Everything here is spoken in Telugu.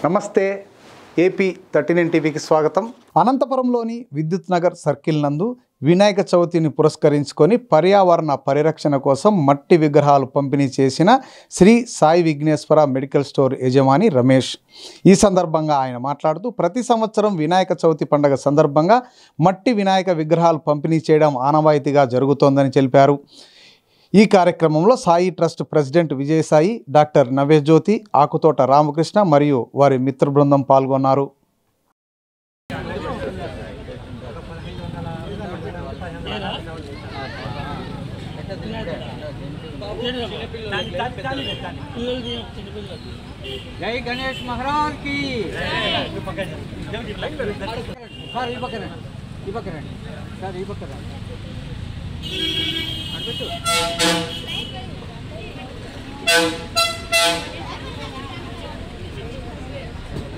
నమస్తే ఏపీ థర్టీ నైన్ టీవీకి స్వాగతం అనంతపురంలోని విద్యుత్ నగర్ సర్కిల్ నందు వినాయక చవితిని పురస్కరించుకొని పర్యావరణ పరిరక్షణ కోసం మట్టి విగ్రహాలు పంపిణీ చేసిన శ్రీ సాయి విఘ్నేశ్వర మెడికల్ స్టోర్ యజమాని రమేష్ ఈ సందర్భంగా ఆయన మాట్లాడుతూ ప్రతి సంవత్సరం వినాయక చవితి పండుగ సందర్భంగా మట్టి వినాయక విగ్రహాలు పంపిణీ చేయడం ఆనవాయితీగా జరుగుతోందని తెలిపారు ఈ కార్యక్రమంలో Sai trust president Vijayasai doctor Navyajyothi Akuthota Ramakrishna మరియు వారి మిత్ర బృందం పాల్గొన్నారు జై గణేష్ మహారాజ్ కి సార్ ఈ పక్కన రండి. ఈ పక్కన రండి. సార్ ఈ పక్కన రండి. అటు పెట్టు.